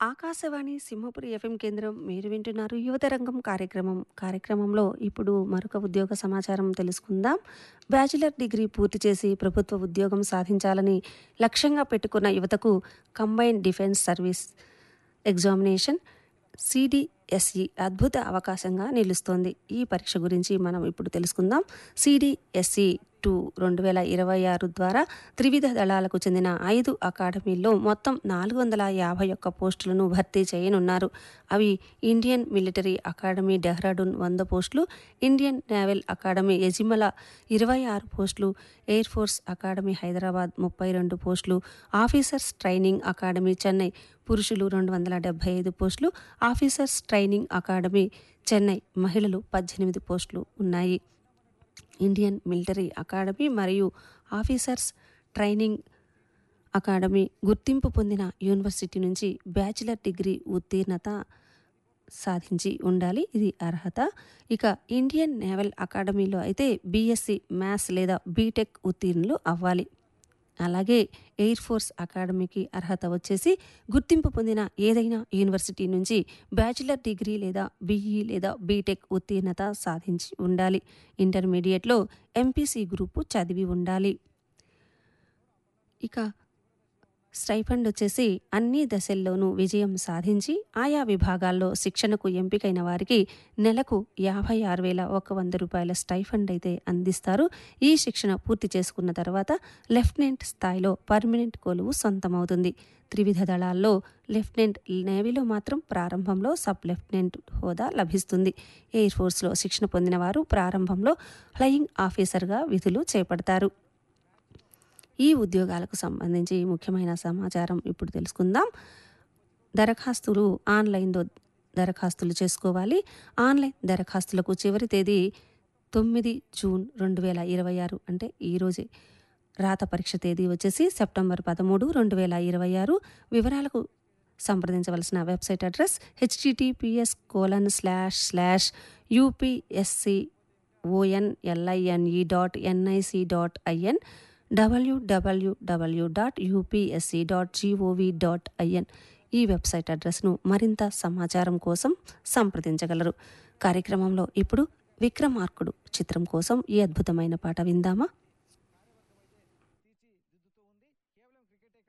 Akashvani Simhapuri FM కేంద్రం మీరు వింటున్నారు యువతరంగం కార్యక్రమం కార్యక్రమంలో ఇప్పుడు మరొక ఉద్యోగ సమాచారం తెలుసుకుందాం బ్యాచిలర్ డిగ్రీ పూర్తి చేసి ప్రభుత్వ ఉద్యోగం సాధించాలని లక్ష్యంగా పెట్టుకున్న యువతకు combined defence service examination CDSE అద్భుత అవకాశంగా నిలుస్తోంది ఈ పరీక్ష గురించి మనం ఇప్పుడు తెలుసుకుందాం సిడిఎస్ఈ టూ రెండు వేల ఇరవై ఆరు ద్వారా త్రివిధ దళాలకు చెందిన ఐదు అకాడమీల్లో మొత్తం నాలుగు వందల యాభై ఒక్క పోస్టులను భర్తీ చేయనున్నారు అవి ఇండియన్ మిలిటరీ అకాడమీ డెహ్రాడూన్ వంద పోస్టులు ఇండియన్ నేవల్ అకాడమీ ఎజిమల ఇరవై ఆరు పోస్టులు ఎయిర్ ఫోర్స్ అకాడమీ హైదరాబాద్ ముప్పై రెండు పోస్టులు ఆఫీసర్స్ ట్రైనింగ్ అకాడమీ చెన్నై పురుషులు రెండు వందల డెబ్బై ఐదు పోస్టులు ఆఫీసర్స్ ట్రైనింగ్ అకాడమీ చెన్నై మహిళలు పద్దెనిమిది పోస్టులు ఉన్నాయి ఇండియన్ మిలిటరీ అకాడమీ మరియు ఆఫీసర్స్ ట్రైనింగ్ అకాడమీ గుర్తింపు పొందిన యూనివర్సిటీ నుంచి బ్యాచిలర్ డిగ్రీ ఉత్తీర్ణత సాధించి ఉండాలి ఇది అర్హత ఇక ఇండియన్ నేవల్ అకాడమీలో అయితే బీఎస్సీ మ్యాథ్స్ లేదా బీటెక్ ఉత్తీర్ణులు అవ్వాలి అలాగే ఎయిర్ ఫోర్స్ అకాడమీకి అర్హత వచ్చేసి గుర్తింపు పొందిన ఏదైనా యూనివర్సిటీ నుంచి బ్యాచిలర్ డిగ్రీ లేదా బీఈ లేదా బీటెక్ ఉత్తీర్ణత సాధించి ఉండాలి ఇంటర్మీడియట్లో ఎంపీసీ గ్రూపు చదివి ఉండాలి ఇక స్టైఫండ్ వచ్చేసి అన్ని దశల్లోనూ విజయం సాధించి ఆయా విభాగాల్లో శిక్షణకు ఎంపికైన వారికి నెలకు యాభై ఆరు వేల ఒక వంద రూపాయల స్టైఫండ్ అయితే అందిస్తారు ఈ శిక్షణ పూర్తి చేసుకున్న తర్వాత లెఫ్టినెంట్ స్థాయిలో పర్మనెంట్ కొలువు సొంతమవుతుంది త్రివిధ దళాల్లో లెఫ్టినెంట్ నేవీలో మాత్రం ప్రారంభంలో సబ్ లెఫ్టినెంట్ హోదా లభిస్తుంది ఎయిర్ ఫోర్స్లో శిక్షణ పొందిన వారు ప్రారంభంలో ఫ్లయింగ్ ఆఫీసర్గా విధులు చేపడతారు ఈ ఉద్యోగాలకు సంబంధించి ముఖ్యమైన సమాచారం ఇప్పుడు తెలుసుకుందాం దరఖాస్తులు ఆన్లైన్లో దరఖాస్తులు చేసుకోవాలి ఆన్లైన్ దరఖాస్తులకు చివరి తేదీ తొమ్మిది జూన్ రెండు వేల ఇరవై ఆరు అంటే ఈరోజే రాత పరీక్ష తేదీ వచ్చేసి సెప్టెంబర్ పదమూడు రెండు వేల ఇరవై ఆరు వివరాలకు సంప్రదించవలసిన website address HTTPS colon slash slash UPSC ONLINE dot NIC dot IN WWW dot UPSC dot GOV dot IN ఈ వెబ్సైట్ అడ్రస్ను మరింత సమాచారం కోసం సంప్రదించగలరు కార్యక్రమంలో ఇప్పుడు విక్రమార్కుడు చిత్రం కోసం ఈ అద్భుతమైన పాట విందామా